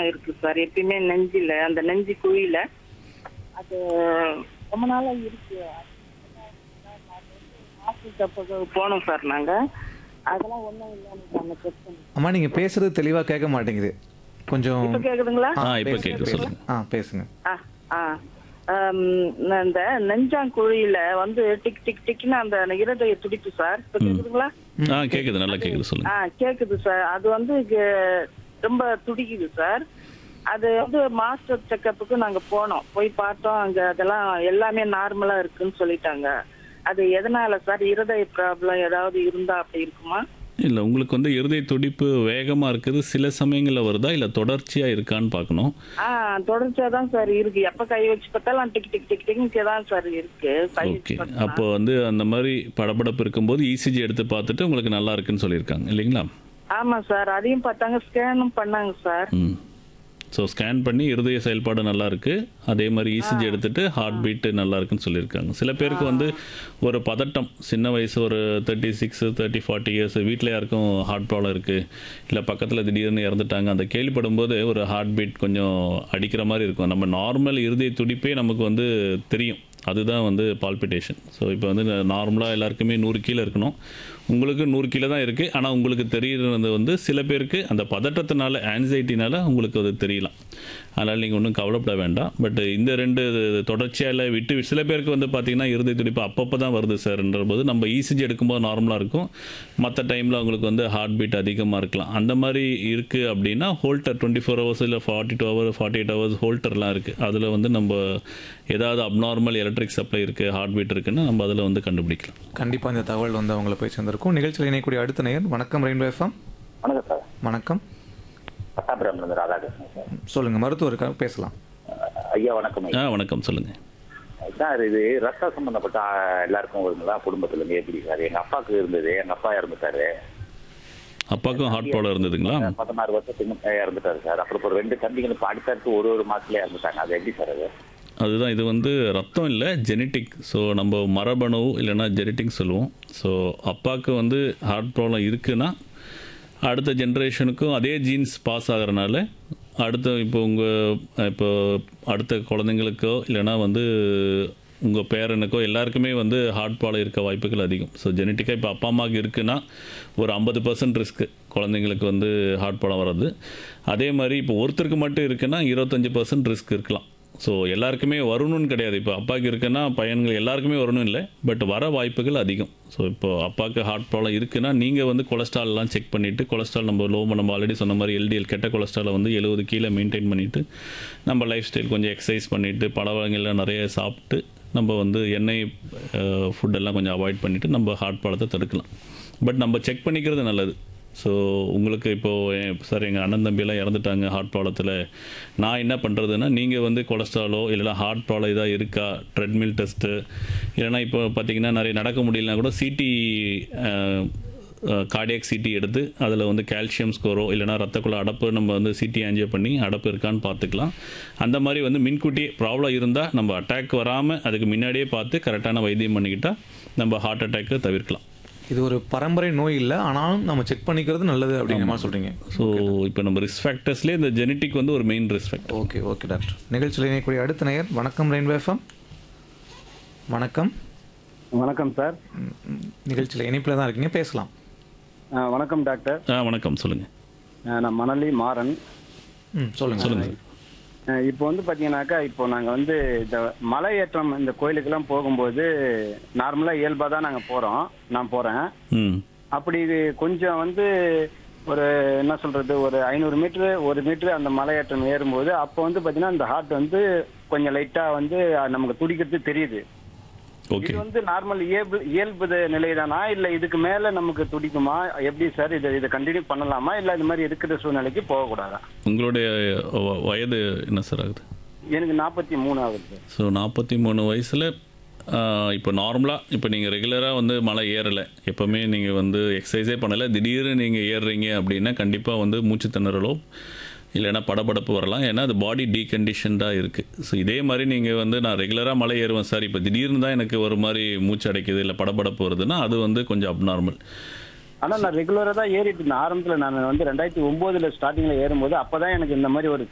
Problem இருக்கு sir எப்பயுமே நெஞ்சில அந்த நெஞ்சு குழியில அது ரொம்ப நாளா இருக்கு ஹாஸ்பிட்டல் போனோம் சார் நாங்க அதெல்லாம் ஒண்ணும் இல்லைன்னு நாங்க செக் பண்ணி அம்மா நீங்க பேசுறது தெளிவா கேட்க மாட்டேங்குது கொஞ்சம் இப்ப கேக்குதுங்களா ஆ, ஆ, இப்ப பேசுங்க, கேக்குது, பேசுங்க. சொல்லுங்க. ஆ பேசுங்க ஆ ஆ ஆம், நான் இந்த நெஞ்சாங்குழியில வந்து டிக் டிக் டிக்னு அந்த இருதய துடிப்பு சார் இப்ப கேக்குதுங்களா ஆ கேக்குது நல்லா கேக்குது சொல்லுங்க ஆ கேக்குது சார் அது வந்து கே- ரொம்ப துடிக்குது சார் அது வந்து மாஸ்டர் செக்கப்புக்கு நாங்க போனோம் போய் பார்த்தோம் அங்க அதெல்லாம் எல்லாமே நார்மலா இருக்குன்னு சொல்லிட்டாங்க அது எதனால சார் இருதய ப்ராப்ளம் ஏதாவது இருந்தா அப்படி இருக்குமா இல்லை உங்களுக்கு வந்து இருதய துடிப்பு வேகமாக இருக்குது சில சமயங்களில் வருதா இல்லை தொடர்ச்சியாக இருக்கான்னு பார்க்கணும் ஆ தொடர்ச்சியா தான் சார் இருக்கு எப்ப கை வச்சு பார்த்தாலும் டிக் டிக் டிக் டிக் தான் சார் இருக்கு கை வச்சு ஓகே பார்த்தா. அப்போ வந்து அந்த மாதிரி படபடப்பு இருக்கும்போது இசிஜி எடுத்து பார்த்துட்டு உங்களுக்கு நல்லா இருக்குன்னு சொல்லியிருக்காங்க இல்லைங்களா ஆமா சார் அதையும் பார்த்தாங்க ஸ்கேனும் பண்ணாங்க சார் ம் ஸோ ஸ்கேன் பண்ணி இருதய செயல்பாடு நல்லா இருக்கு அதே மாதிரி இசிஜி எடுத்துட்டு ஹார்ட் பீட்டு நல்லா இருக்குன்னு சொல்லியிருக்காங்க சில பேருக்கு வந்து ஒரு பதட்டம் சின்ன வயசு ஒரு thirty six thirty forty years வீட்டில் யாருக்கும் ஹார்ட் ப்ராப்ளம் இருக்கு இல்லை பக்கத்தில் திடீர்னு இறந்துட்டாங்க அந்த கேள்விப்படும்போது ஒரு ஹார்ட் பீட் கொஞ்சம் அடிக்கிற மாதிரி இருக்கும் நம்ம நார்மல் இருதய துடிப்பே நமக்கு வந்து தெரியும் அதுதான் வந்து பால்பிட்டேஷன் ஸோ இப்போ வந்து நார்மலாக எல்லாருக்குமே நூறு கீழே இருக்கணும் உங்களுக்கு நூறு கீழே தான் இருக்குது ஆனால் உங்களுக்கு தெரியுறது வந்து சில பேருக்கு அந்த பதட்டத்தினால ஆன்சைட்டினால உங்களுக்கு அது தெரியலாம் அதனால் நீங்கள் ஒன்றும் கவலைப்பட வேண்டாம் பட் இந்த ரெண்டு தொடர்ச்சியால் விட்டு சில பேருக்கு வந்து பார்த்தீங்கன்னா இருதய துடிப்பு அப்பப்போ தான் வருது சார்ன்ற போது நம்ம இசிஜி எடுக்கும்போது நார்மலாக இருக்கும் மற்ற டைமில் அவங்களுக்கு வந்து ஹார்ட் பீட் அதிகமாக இருக்கலாம் அந்த மாதிரி இருக்குது அப்படின்னா ஹோல்டர் டுவெண்ட்டி ஃபோர் ஹவர்ஸ் இல்லை forty two hour forty eight hours ஹோல்டர்லாம் இருக்குது அதில் வந்து நம்ம ஏதாவது அப்நார்மல் எலக்ட்ரிக் சப்ளை இருக்குது ஹார்ட் பீட் இருக்குன்னா நம்ம அதில் வந்து கண்டுபிடிக்கலாம் கண்டிப்பா இந்த தகவல் வந்து அவங்களை போய் சேர்ந்திருக்கும் நிகழ்ச்சியில் இணையக்கூடிய அடுத்த நேயர் வணக்கம் ரெயின்போ எஃப்எம் வணக்கம் சார் வணக்கம் பட்டாபுரம்லேருந்து ராதாகிருஷ்ணன் சார் சொல்லுங்க மருத்துவருக்காக பேசலாம் ஐயா வணக்கம் ஐயா ஆ வணக்கம் சொல்லுங்கள் சார் இது ரத்த சம்பந்தப்பட்ட ஆ, எல்லாருக்கும் வருங்களா குடும்பத்துல இருந்து எப்படி சார் எங்க அப்பாவுக்கு இருந்தது எங்க அப்பா இறந்துட்டாரு அப்பாவுக்கும் ஹார்ட் ப்ராப்ளம் இருந்ததுங்களா பதினாறு வருஷத்துக்கு முன்னாடி இறந்துட்டாரு சார் அப்புறம் ஒரு ரெண்டு தம்பிகளுக்கு அடுத்தடுத்து ஒரு ஒரு மாசத்துல இறந்துட்டாங்க அது எப்படி சார் அது அதுதான் இது வந்து ரத்தம் இல்லை ஜெனட்டிக் ஸோ நம்ம மரபணு இல்லைன்னா ஜெனட்டிக் சொல்லுவோம் ஸோ அப்பாவுக்கு வந்து ஹார்ட் ப்ராப்ளம் இருக்குன்னா அடுத்த ஜென்ரேஷனுக்கும் அதே ஜீன்ஸ் பாஸ் ஆகிறனால அடுத்த இப்போ உங்கள் இப்போ அடுத்த குழந்தைங்களுக்கோ இல்லைன்னா வந்து உங்கள் பேரனுக்கோ எல்லாருக்குமே வந்து ஹார்ட் ப்ராப்ளம் இருக்க வாய்ப்புகள் அதிகம் ஸோ ஜெனட்டிக்காக இப்போ அப்பா அம்மாவுக்கு இருக்குன்னா ஒரு ஐம்பது பர்சன்ட் ரிஸ்க்கு குழந்தைங்களுக்கு வந்து ஹார்ட் ப்ராப்ளம் வர்றது அதே மாதிரி இப்போ ஒருத்தருக்கு மட்டும் இருக்குன்னா இருபத்தஞ்சி பர்சன்ட் ரிஸ்க் இருக்கலாம் ஸோ எல்லாருக்குமே வரணும்னு கிடையாது இப்போ அப்பாவுக்கு இருக்குன்னா பையன்கள் எல்லாருக்குமே வரணும் இல்லை பட் வர வாய்ப்புகள் அதிகம் ஸோ இப்போ அப்பாவுக்கு ஹார்ட் ப்ராப்ளம் இருக்குன்னா நீங்கள் வந்து கொலஸ்ட்ரால்லாம் செக் பண்ணிவிட்டு கொலஸ்ட்ரால் நம்ம லோ நம்ம ஆல்ரெடி சொன்ன மாதிரி எல்டிஎல் கெட்ட கொலஸ்ட்ராலை வந்து எழுபது கீழே மெயின்டைன் பண்ணிவிட்டு நம்ம லைஃப் ஸ்டைல் கொஞ்சம் எக்ஸசைஸ் பண்ணிவிட்டு பழவகைகள்லாம் நிறைய சாப்பிட்டு நம்ம வந்து எண்ணெய் ஃபுட்டெல்லாம் கொஞ்சம் அவாய்ட் பண்ணிவிட்டு நம்ம ஹார்ட் ப்ராப்ளத்தை தடுக்கலாம் பட் நம்ம செக் பண்ணிக்கிறது நல்லது ஸோ உங்களுக்கு இப்போது சார் எங்கள் அண்ணன் தம்பியெல்லாம் இறந்துட்டாங்க ஹார்ட் ப்ராப்ளத்தில் நான் என்ன பண்ணுறதுன்னா நீங்கள் வந்து கொலஸ்ட்ராலோ இல்லைனா ஹார்ட் ப்ராப்ளம் இதாக இருக்கா ட்ரெட்மில் டெஸ்ட்டு இல்லைனா இப்போ பார்த்தீங்கன்னா நிறைய நடக்க முடியலனா கூட சிடி கார்டியாக் சிடி எடுத்து அதில் வந்து கால்சியம் ஸ்கோரோ இல்லைனா ரத்தக்குள்ள அடப்பு நம்ம வந்து சிடி ஆஞ்சியோ பண்ணி அடப்பு இருக்கான்னு பார்த்துக்கலாம் அந்த மாதிரி வந்து முன்கூட்டியே ப்ராப்ளம் இருந்தால் நம்ம அட்டாக் வராமல் அதுக்கு முன்னாடியே பார்த்து கரெக்டான வைத்தியம் பண்ணிக்கிட்டால் நம்ம ஹார்ட் அட்டாக்கை தவிர்க்கலாம் இது ஒரு பரம்பரை நோய் இல்லை ஆனாலும் நம்ம செக் பண்ணிக்கிறது நல்லது அப்படிங்கிற மாதிரி சொல்றீங்க ஸோ இப்போ நம்ம ரிஸ்க் ஃபேக்டர்ஸ்லேயே இந்த ஜெனட்டிக் வந்து ஒரு main risk factor okay okay doctor நிகழ்ச்சியில் இணையக்கூடிய அடுத்த நேயர் வணக்கம் ரெயின்போ எஃப்எம் வணக்கம் வணக்கம் சார் ம், ம், நிகழ்ச்சியில் இணைப்பில் தான் இருக்கீங்க பேசலாம் ஆ, வணக்கம் டாக்டர் ஆ வணக்கம் சொல்லுங்கள் ஆ, நான் மணலி மாறன் ம் சொல்லுங்க சொல்லுங்கள் ஆ, இப்போ வந்து பார்த்தீங்கன்னாக்கா இப்போ நாங்கள் வந்து இந்த மலையேற்றம் இந்த கோயிலுக்கெல்லாம் போகும்போது நார்மலாக இயல்பாக தான் நாங்கள் போகிறோம் நான் போகிறேன் ம் அப்படி இது கொஞ்சம் வந்து ஒரு என்ன சொல்றது ஒரு ஐநூறு மீட்ரு ஒரு மீட்ரு அந்த மலையேற்றம் ஏறும்போது அப்போ வந்து பார்த்தீங்கன்னா இந்த ஹார்ட் வந்து கொஞ்சம் லைட்டாக வந்து நமக்கு துடிக்கிறது தெரியுது ஓகே இது வந்து நார்மல் இயல்பு இயல்பு நிலைதானா இல்ல இதுக்கு மேல நமக்கு துடிக்குமா எப்படி சார் இதை இதை கண்டினியூ பண்ணலாமா இல்ல இது மாதிரி இருக்கிற சூழ்நிலைக்கு போகக்கூடாதா உங்களுடைய வ- வயது என்ன சார் ஆகுது எனக்கு நாற்பத்தி மூணு ஆகுது சார் ஸோ நாற்பத்தி மூணு வயசில் இப்போ நார்மலாக இப்போ நீங்கள் ரெகுலராக வந்து மலை ஏறலை எப்போவுமே நீங்கள் வந்து எக்ஸசைஸே பண்ணலை திடீர்னு நீங்கள் ஏறுறீங்க அப்படின்னா கண்டிப்பாக வந்து மூச்சு திணறலோ இல்லைன்னா படபடப்பு வரலாம் ஏன்னா அது பாடி டீகண்டிஷன்டாக இருக்குது ஸோ இதே மாதிரி நீங்கள் வந்து நான் ரெகுலராக மலை ஏறுவேன் சார் இப்போ திடீர்னு தான் எனக்கு ஒரு மாதிரி மூச்சு அடைக்குது இல்லை படபடப்பு வருதுன்னா அது வந்து கொஞ்சம் அப்நார்மல் ஆனா நான் ரெகுலரா தான் ஏறிட்டு இருந்தேன் ஆரம்பத்துல நான் வந்து ரெண்டாயிரத்தி ஒன்பதுல ஸ்டார்டிங்ல ஏறும்போது அப்பதான் எனக்கு இந்த மாதிரி ஒரு